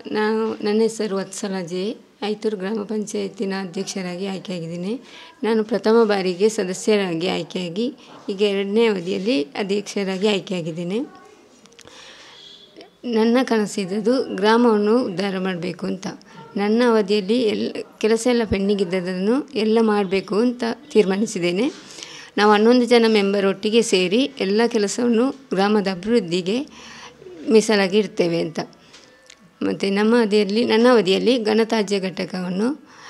ನಾನು ನನ್ನ ಹೆಸರು ವತ್ಸಲ ಜೆ ಐತೂರು ಗ್ರಾಮ ಪಂಚಾಯತಿನ ಅಧ್ಯಕ್ಷರಾಗಿ ಆಯ್ಕೆಯಾಗಿದ್ದೀನಿ ನಾನು ಪ್ರಥಮ ಬಾರಿಗೆ ಸದಸ್ಯರಾಗಿ ಆಯ್ಕೆಯಾಗಿ ಈಗ ಎರಡನೇ ಅವಧಿಯಲ್ಲಿ ಅಧ್ಯಕ್ಷರಾಗಿ ಆಯ್ಕೆಯಾಗಿದ್ದೇನೆ ನನ್ನ ಕನಸಿದ್ದದು ಗ್ರಾಮವನ್ನು ಉದ್ಧಾರ ಮಾಡಬೇಕು ಅಂತ ನನ್ನ ಅವಧಿಯಲ್ಲಿ ಎಲ್ಲ ಕೆಲಸ ಎಲ್ಲ ಪೆಂಡಿಂಗ್ ಇದ್ದದನ್ನು ಎಲ್ಲ ಮಾಡಬೇಕು ಅಂತ ತೀರ್ಮಾನಿಸಿದ್ದೇನೆ ನಾವು ಹನ್ನೊಂದು ಜನ ಮೆಂಬರ್ ಒಟ್ಟಿಗೆ ಸೇರಿ ಎಲ್ಲ ಕೆಲಸವನ್ನು ಗ್ರಾಮದ ಅಭಿವೃದ್ಧಿಗೆ ಮೀಸಲಾಗಿ ಇಡ್ತೇವೆ ಅಂತ ಮತ್ತು ನಮ್ಮ ಅವಧಿಯಲ್ಲಿ ನನ್ನ ಅವಧಿಯಲ್ಲಿ ಘನತ್ಯಾಜ್ಯ ಘಟಕವನ್ನು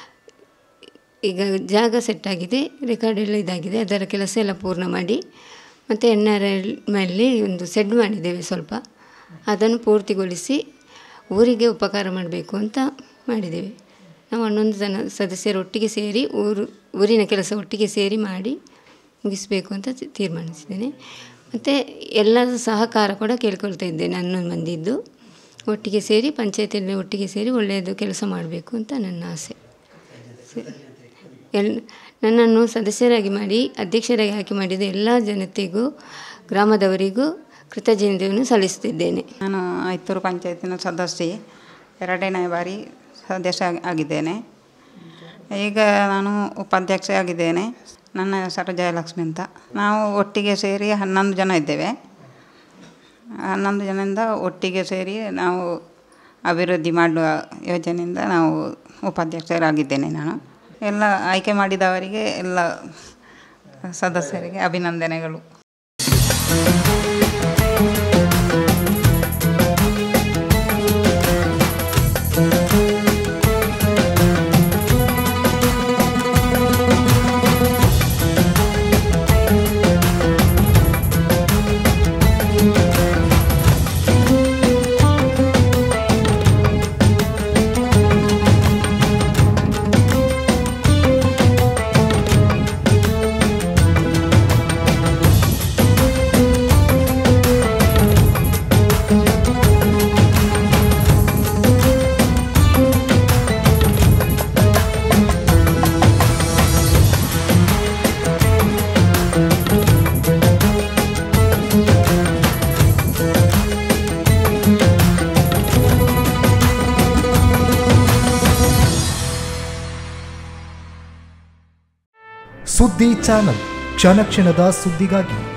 ಈಗ ಜಾಗ ಸೆಟ್ಟಾಗಿದೆ ರೆಕಾರ್ಡ್ ಎಲ್ಲ ಇದಾಗಿದೆ ಅದರ ಕೆಲಸ ಎಲ್ಲ ಪೂರ್ಣ ಮಾಡಿ ಮತ್ತು ಎನ್ ಆರ್ ಎಲ್ ಮೇಲೆ ಒಂದು ಸೆಡ್ ಮಾಡಿದ್ದೇವೆ ಸ್ವಲ್ಪ ಅದನ್ನು ಪೂರ್ತಿಗೊಳಿಸಿ ಊರಿಗೆ ಉಪಕಾರ ಮಾಡಬೇಕು ಅಂತ ಮಾಡಿದ್ದೇವೆ ನಾವು ಹನ್ನೊಂದು ಜನ ಸದಸ್ಯರು ಒಟ್ಟಿಗೆ ಸೇರಿ ಊರು ಊರಿನ ಕೆಲಸ ಒಟ್ಟಿಗೆ ಸೇರಿ ಮಾಡಿ ಮುಗಿಸಬೇಕು ಅಂತ ತಿ- ತೀರ್ಮಾನಿಸಿದ್ದೇನೆ ಮತ್ತು ಎಲ್ಲರ ಸಹಕಾರ ಕೂಡ ಕೇಳ್ಕೊಳ್ತಾ ಇದ್ದೇನೆ ಹನ್ನೊಂದು ಮಂದಿದ್ದು ಒಟ್ಟಿಗೆ ಸೇರಿ ಪಂಚಾಯತಿಯಲ್ಲಿ ಒಟ್ಟಿಗೆ ಸೇರಿ ಒಳ್ಳೆಯದು ಕೆಲಸ ಮಾಡಬೇಕು ಅಂತ ನನ್ನ ಆಸೆ ಸ- ಎಲ್ ನನ್ನನ್ನು ಸದಸ್ಯರಾಗಿ ಮಾಡಿ ಅಧ್ಯಕ್ಷರಾಗಿ ಆಯ್ಕೆ ಮಾಡಿದ ಎಲ್ಲ ಜನತೆಗೂ ಗ್ರಾಮದವರಿಗೂ ಕೃತಜ್ಞತೆಯನ್ನು ಸಲ್ಲಿಸುತ್ತಿದ್ದೇನೆ ನಾನು ಐತೂರು ಪಂಚಾಯತಿನ ಸದಸ್ಯೆ ಎರಡನೇ ಬಾರಿ ಸದಸ್ಯ ಆಗಿ- ಆಗಿದ್ದೇನೆ ಈಗ ನಾನು ಉಪಾಧ್ಯಕ್ಷ ಆಗಿದ್ದೇನೆ ನನ್ನ ಹೆಸರು ಜಯಲಕ್ಷ್ಮಿ ಅಂತ ನಾವು ಒಟ್ಟಿಗೆ ಸೇರಿ ಹನ್ನೊಂದು ಜನ ಇದ್ದೇವೆ ಹನ್ನೊಂದು ಜನದಿಂದ ಒಟ್ಟಿಗೆ ಸೇರಿ ನಾವು ಅಭಿವೃದ್ಧಿ ಮಾಡುವ ಯೋಜನೆಯಿಂದ ನಾವು ಉಪಾಧ್ಯಕ್ಷರಾಗಿದ್ದೇನೆ ನಾನು ಎಲ್ಲ ಆಯ್ಕೆ ಮಾಡಿದವರಿಗೆ ಎಲ್ಲ ಸದಸ್ಯರಿಗೆ ಅಭಿನಂದನೆಗಳು ಸುದ್ದಿ ಚಾನಲ್ ಕ್ಷಣ ಕ್ಷಣದ ಸುದ್ದಿಗಾಗಿ